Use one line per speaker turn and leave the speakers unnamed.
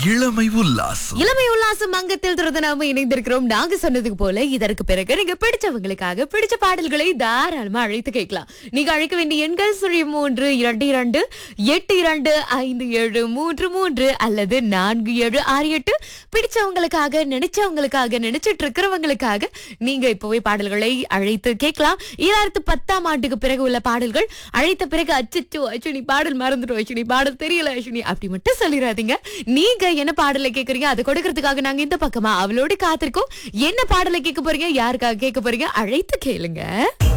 இளமை உல்லாசம்
இளமை உல்லாசம் அங்கத்தில் தொடர்ந்து நாம இணைந்திருக்கிறோம் நாங்க சொன்னதுக்கு போல இதற்கு பிறகு நீங்க பிடிச்சவங்களுக்காக பிடிச்ச பாடல்களை தாராளமா அழைத்து கேட்கலாம் நீங்க அழைக்க வேண்டிய எண்கள் சுழி மூன்று இரண்டு இரண்டு எட்டு இரண்டு ஐந்து ஏழு மூன்று மூன்று அல்லது நான்கு ஏழு ஆறு எட்டு பிடிச்சவங்களுக்காக நினைச்சவங்களுக்காக நினைச்சிட்டு இருக்கிறவங்களுக்காக நீங்க இப்பவே பாடல்களை அழைத்து கேட்கலாம் ஈராயிரத்து பத்தாம் ஆண்டுக்கு பிறகு உள்ள பாடல்கள் அழைத்த பிறகு அச்சச்சோ அஸ்வினி பாடல் மறந்துட்டோம் அஸ்வினி பாடல் தெரியல அஸ்வினி அப்படி மட்டும் சொல்லிடாதீங்க நீங்க என்ன பாடலை கேக்குறீங்க அதை கொடுக்கறதுக்காக நாங்க இந்த பக்கமா அவளோட காத்திருக்கோம் என்ன பாடலை கேட்க போறீங்க யாருக்காக கேட்க போறீங்க அழைத்து கேளுங்க